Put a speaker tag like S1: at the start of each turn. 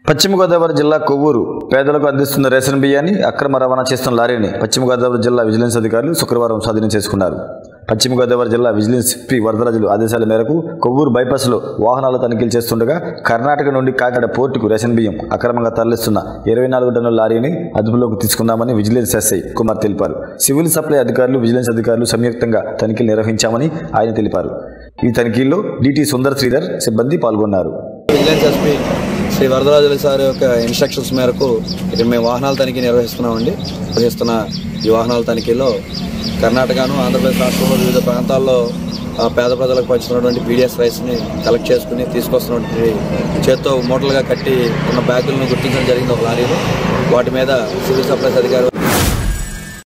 S1: పశ్చిమ గోదావరి జిల్లా కొవ్వూరు పేదలకు అందిస్తున్న రేషన్ బియ్యాన్ని అక్రమ రవాణా చేస్తున్న లారీని పశ్చిమ గోదావరి జిల్లా విజిలెన్స్ అధికారులు శుక్రవారం స్వాధీనం చేసుకున్నారు పశ్చిమ గోదావరి జిల్లా విజిలెన్స్ పి వరదరాజులు ఆదేశాల మేరకు కొవ్వూరు బైపాస్లో వాహనాల తనిఖీలు చేస్తుండగా కర్ణాటక నుండి కాకినాడ పోర్టుకు రేషన్ బియ్యం అక్రమంగా తరలిస్తున్న ఇరవై నాలుగు టన్నుల లారీని అదుపులోకి తీసుకున్నామని విజిలెన్స్ ఎస్ఐ కుమార్ తెలిపారు సివిల్ సప్లై అధికారులు విజిలెన్స్ అధికారులు సంయుక్తంగా తనిఖీలు నిర్వహించామని ఆయన తెలిపారు ఈ తనిఖీల్లో డిటి సుందర్ శ్రీధర్ సిబ్బంది పాల్గొన్నారు
S2: విజిలెన్స్ ఎస్పీ శ్రీ వరదరాజుల సార్ యొక్క ఇన్స్ట్రక్షన్స్ మేరకు ఇక్కడ మేము వాహనాల తనిఖీ నిర్వహిస్తున్నామండి నిర్వహిస్తున్న ఈ వాహనాల తనిఖీలో కర్ణాటకను ఆంధ్రప్రదేశ్ రాష్ట్రంలో వివిధ ప్రాంతాల్లో ఆ, పేద ప్రజలకు పంచుతున్నటువంటి పీడిఎస్ రైస్ని కలెక్ట్ చేసుకుని తీసుకొస్తున్నటువంటి చేత్తో మూటలుగా కట్టి ఉన్న బ్యాగులను గుర్తించడం జరిగింది ఒక లారీలో వాటి మీద సివిల్ సప్లైస్ అధికారి